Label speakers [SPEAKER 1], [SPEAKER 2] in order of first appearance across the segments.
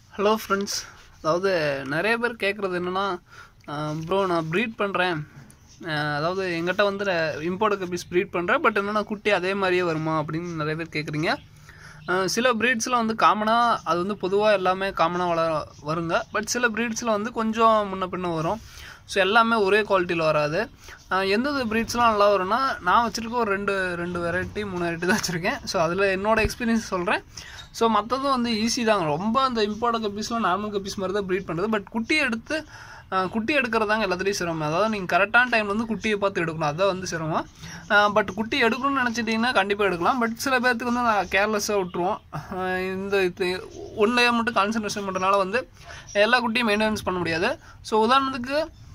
[SPEAKER 1] hello friends அதாவது நிறைய பேர் கேட்குறது என்னென்னா ப்ரோ நான் ப்ரீட் பண்ணுறேன் அதாவது எங்கிட்ட வந்து இம்போர்ட் கப்பீஸ் ப்ரீட் பண்ணுறேன் பட் என்னென்னா குட்டி அதே மாதிரியே வருமா அப்படின்னு நிறைய பேர் கேட்குறீங்க அஹ் சில ப்ரீட்ஸ்லாம் வந்து காமனாக அது வந்து பொதுவாக எல்லாமே காமனாக வள வருங்க பட் சில ப்ரீட்ஸில் வந்து கொஞ்சம் முன்ன பின்ன வரும் ஸோ எல்லாமே ஒரே குவாலிட்டியில் வராது அஹ் எந்தெந்த ப்ரீட்ஸ்லாம் நல்லா வரும்னா நான் வச்சுருக்க ஒரு ரெண்டு ரெண்டு வெரைட்டி மூணு வெரைட்டி தான் வச்சுருக்கேன் ஸோ அதில் என்னோட எக்ஸ்பீரியன்ஸ் சொல்கிறேன் ஸோ மற்றதும் வந்து ஈஸி தாங்க ரொம்ப அந்த இம்போர்ட் கப்பீஸ்லாம் நார்மல் கப்பீஸ் மாதிரி தான் ப்ரீட் பண்ணுறது பட் குட்டி எடுத்து அஹ் குட்டி எடுக்கிறதாங்க எல்லாத்துலேயும் சிரமம் அதாவது நீங்கள் கரெக்டான டைம் வந்து குட்டியை பார்த்து எடுக்கணும் அதுதான் வந்து சிரமம் பட் குட்டி எடுக்கணும்னு நினச்சிட்டிங்கன்னா கண்டிப்பாக எடுக்கலாம் பட் சில பேர்த்துக்கு வந்து நான் கேர்லெஸ்ஸாக விட்டுருவோம் அஹ் இந்த இது ஒன்றையே மட்டும் கான்சன்ட்ரேஷன் பண்ணுறதுனால வந்து எல்லா குட்டியும் மெயின்டெனன்ஸ் பண்ண முடியாது ஸோ உதாரணத்துக்கு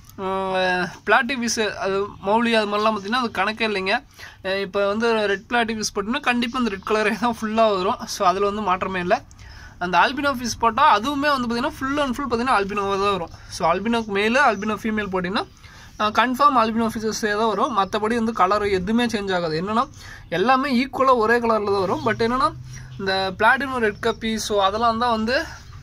[SPEAKER 1] பிளாட்டிவிஸ் அது மௌலி அது மாதிரிலாம் பார்த்தீங்கன்னா அது கணக்கே இல்லைங்க இப்போ வந்து ரெட் பிளாட்டிவிஸ் போட்டிங்கன்னா கண்டிப்பாக அந்த ரெட் கலரே தான் ஃபுல்லாக வரும் ஸோ அதில் வந்து மாற்றமே இல்லை அந்த ஆல்பினோ ஃபிஷ் போட்டால் அதுவுமே வந்து பார்த்திங்கன்னா ஃபுல் அண்ட் ஃபுல் பார்த்தீங்கன்னா ஆல்பினோவாக தான் வரும் ஸோ ஆல்பினோக்கு மேலே ஆல்பினோ ஃபீமேல் போட்டிங்கன்னா கன்ஃபார்ம் ஆல்பினோ ஃபிஷஸே தான் வரும் மற்றபடி வந்து கலர் எதுவுமே சேஞ்ச் ஆகாது என்னென்னா எல்லாமே ஈக்குவலாக ஒரே கலரில் தான் வரும் பட் என்னென்னா இந்த பிளாட்டினோ ரெட் கப்பி ஸோ அதெல்லாம் தான் வந்து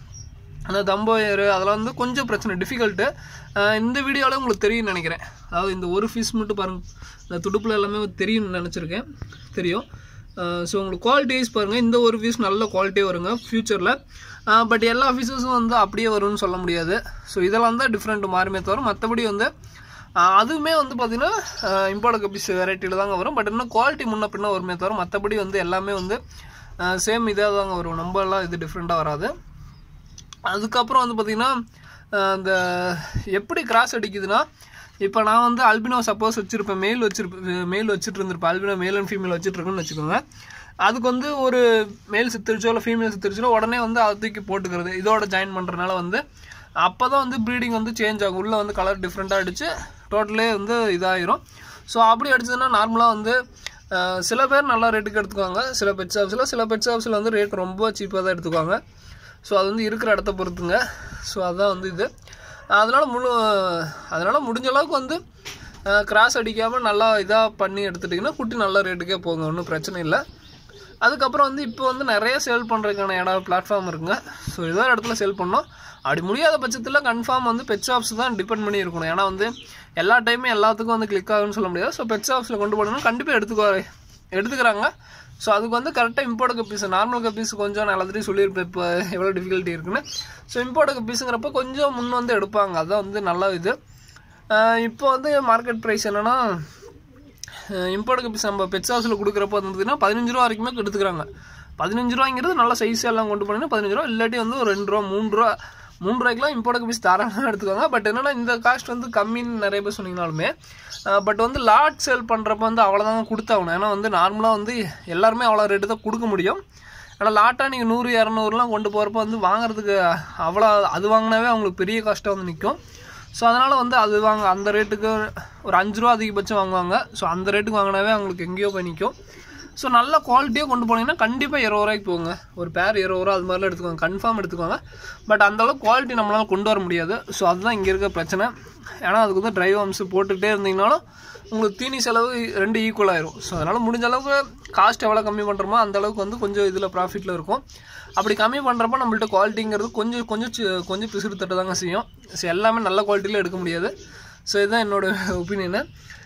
[SPEAKER 1] அந்த தம்போயர் அதெல்லாம் வந்து கொஞ்சம் பிரச்சனை டிஃபிகல்ட்டு இந்த வீடியோவில் உங்களுக்கு தெரியும்னு நினைக்கிறேன் அதாவது இந்த ஒரு ஃபிஷ் மட்டும் பாருங்கள் இந்த துடுப்பில் எல்லாமே தெரியும்னு நினச்சிருக்கேன் தெரியும் ஸோ உங்களுக்கு குவாலிட்டி வைஸ் பாருங்கள் இந்த ஒரு ஃபிஷ் நல்ல குவாலிட்டி வருங்க ஃப்யூச்சரில் பட் எல்லா ஃபிஷஸும் வந்து அப்படியே வரும்னு சொல்ல முடியாது ஸோ இதெல்லாம் தான் டிஃப்ரெண்ட் மாறுமே தவிர மற்றபடி வந்து ஆஹ் அதுவுமே வந்து பார்த்திங்கன்னா இம்போர்ட் கப்பீஸ் வெரைட்டியில் தாங்க வரும் பட் இன்னும் குவாலிட்டி முன்ன பின்ன வருமே தவிர மற்றபடி வந்து எல்லாமே வந்து சேம் இதாக தாங்க வரும் நம்ம எல்லாம் இது டிஃப்ரெண்ட்டாக வராது அதுக்கப்புறம் வந்து பார்த்திங்கன்னா அந்த எப்படி கிராஸ் அடிக்குதுன்னா இப்போ நான் வந்து அல்பினோ சப்போஸ் வச்சுருப்பேன் மெயில் வச்சுருப்பேன் மெயில் வச்சுட்டு இருந்திருப்பேன் அல்பினோ மேல் அண்ட் ஃபீமேல் வச்சுட்ருக்குன்னு வச்சுக்கோங்க அதுக்கு வந்து ஒரு மேல் சித்திரிச்சோ இல்லை ஃபீமேல் சித்திரிச்சோ உடனே வந்து அதை தூக்கி போட்டுக்கிறது இதோட ஜாயின் பண்ணுறதுனால வந்து அப்போ தான் வந்து ப்ரீடிங் வந்து சேஞ்ச் ஆகும் உள்ளே வந்து கலர் டிஃப்ரெண்ட்டாக அடித்து டோட்டலே வந்து இதாகிரும் ஸோ அப்படி அடிச்சதுன்னா நார்மலாக வந்து அஹ், சில பேர் நல்லா ரேட்டுக்கு எடுத்துக்குவாங்க சில பெட் ஷாப்ஸில் சில பெட் ஷாப்ஸில் வந்து ரேட் ரொம்ப சீப்பாக தான் எடுத்துக்குவாங்க ஸோ அது வந்து இருக்கிற இடத்த பொறுத்துங்க ஸோ அதுதான் வந்து இது அதனால் முழு அதனால் முடிஞ்ச அளவுக்கு வந்து கிராஸ் அடிக்காமல் நல்லா இதாக பண்ணி எடுத்துட்டிங்கன்னா குட்டி நல்ல ரேட்டுக்கே போங்க ஒன்றும் பிரச்சனை இல்லை அதுக்கப்புறம் வந்து இப்போ வந்து நிறைய சேல் பண்ணுறதுக்கான இடம் பிளாட்ஃபார்ம் இருக்குங்க ஸோ ஏதோ ஒரு இடத்துல சேல் பண்ணோம் அப்படி முடியாத பட்சத்தில் கன்ஃபார்ம் வந்து பெட் ஷாப்ஸ் தான் டிபெண்ட் பண்ணி இருக்கணும் ஏன்னா வந்து எல்லா டைமே எல்லாத்துக்கும் வந்து கிளிக் ஆகும்னு சொல்ல முடியாது ஸோ பெட் ஷாப்ஸில் கொண்டு போனோம்னா கண்டிப்பாக எடுத்துக்கோ எடுத்துக்கிறாங்க ஸோ அதுக்கு வந்து கரெக்டாக இம்போர்ட் கப்பீஸ் நார்மல் கப்பீஸ் கொஞ்சம் நான் எல்லாத்தையும் சொல்லியிருப்பேன் இப்போ எவ்வளோ டிஃபிகல்ட்டி இருக்குன்னு ஸோ இம்போர்ட் கப்பீஸுங்கிறப்ப கொஞ்சம் முன் வந்து எடுப்பாங்க அதான் வந்து நல்ல இது ஆஹ் இப்போ வந்து மார்க்கெட் ப்ரைஸ் என்னென்னா இம்போர்ட் கப்பீஸ் நம்ம பெட் ஹவுஸில் கொடுக்குறப்ப வந்து பார்த்தீங்கன்னா பதினஞ்சு ரூபா வரைக்குமே எடுத்துக்கிறாங்க பதினஞ்சு ரூபாங்கிறது நல்ல சைஸ் எல்லாம் கொண்டு போனீங்கன்னா பதினஞ்சு ரூபா இல்லாட்டி வந்து ஒரு ரெண்டு ரூபா மூணு ரூபா மூணு ரூபாய்க்குலாம் இம்போர்ட் கப்பீஸ் தாராளமாக எடுத்துக்கோங்க பட் என்னன்னா இந்த காஸ்ட் வந்து கம்மின்னு நிறைய பேர் சொன்னீங்கனாலுமே பட் வந்து லாட் சேல் பண்ணுறப்ப வந்து அவ்வளோதாங்க கொடுத்தாகணும் ஏன்னா வந்து நார்மலாக வந்து எல்லாருமே அவ்வளோ ரேட்டு தான் கொடுக்க முடியும் ஆனால் லாட்டாக நீங்கள் நூறு இரநூறுலாம் கொண்டு போகிறப்ப வந்து வாங்குறதுக்கு அவ்வளோ அது வாங்கினாவே அவங்களுக்கு பெரிய காஸ்ட்டாக வந்து நிற்கும் ஸோ அதனால் வந்து அது வாங்க அந்த ரேட்டுக்கு ஒரு அஞ்சு ரூபா அதிகபட்சம் வாங்குவாங்க ஸோ அந்த ரேட்டுக்கு வாங்கினாவே அவங்களுக்கு எங்கேயோ போய் நிற்கும் ஸோ நல்ல குவாலிட்டியாக கொண்டு போனீங்கன்னா கண்டிப்பாக இருபது ரூபாய்க்கு போங்க ஒரு பேர் இருபது ரூபா அது மாதிரிலாம் எடுத்துக்கோங்க கன்ஃபார்ம் எடுத்துக்கோங்க பட் அந்தளவுக்கு குவாலிட்டி நம்மளால் கொண்டு வர முடியாது ஸோ அதுதான் இங்கே இருக்க பிரச்சனை ஏன்னா அதுக்கு வந்து ட்ரைவ் அம்ஸ் போட்டுகிட்டே இருந்தீங்கனாலும் உங்களுக்கு தீனி செலவு ரெண்டு ஈக்குவல் ஆயிரும் ஸோ அதனால் முடிஞ்ச அளவுக்கு காஸ்ட் எவ்வளோ கம்மி பண்ணுறோமோ அந்த அளவுக்கு வந்து கொஞ்சம் இதில் ப்ராஃபிட்டில் இருக்கும் அப்படி கம்மி பண்ணுறப்ப நம்மள்ட்ட குவாலிட்டிங்கிறது கொஞ்சம் கொஞ்சம் சி- கொஞ்சம் பிசுறு தட்டு தாங்க செய்யும் ஸோ எல்லாமே நல்ல குவாலிட்டியில் எடுக்க முடியாது ஸோ இதுதான் என்னோட ஒப்பீனியனு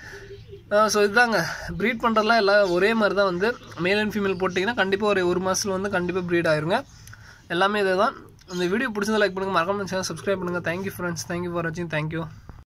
[SPEAKER 1] ஸோ இதுதாங்க ப்ரீட் பண்ணுறதுலாம் எல்லாம் ஒரே மாதிரி தான் வந்து மேல் அண்ட் ஃபீமேல் போட்டிங்கன்னா கண்டிப்பாக ஒரு ஒரு மாதத்தில் வந்து கண்டிப்பாக ப்ரீட் ஆயிருங்க எல்லாமே இதே தான் இந்த வீடியோ பிடிச்சதை லைக் பண்ணுங்கள் மறக்காம சேனல் சப்ஸ்கிரைப் பண்ணுங்கள் தேங்க்யூ ஃப்ரெண்ட்ஸ் தேங்க்யூ ஃபார் வாட்சிங் தேங்க்யூ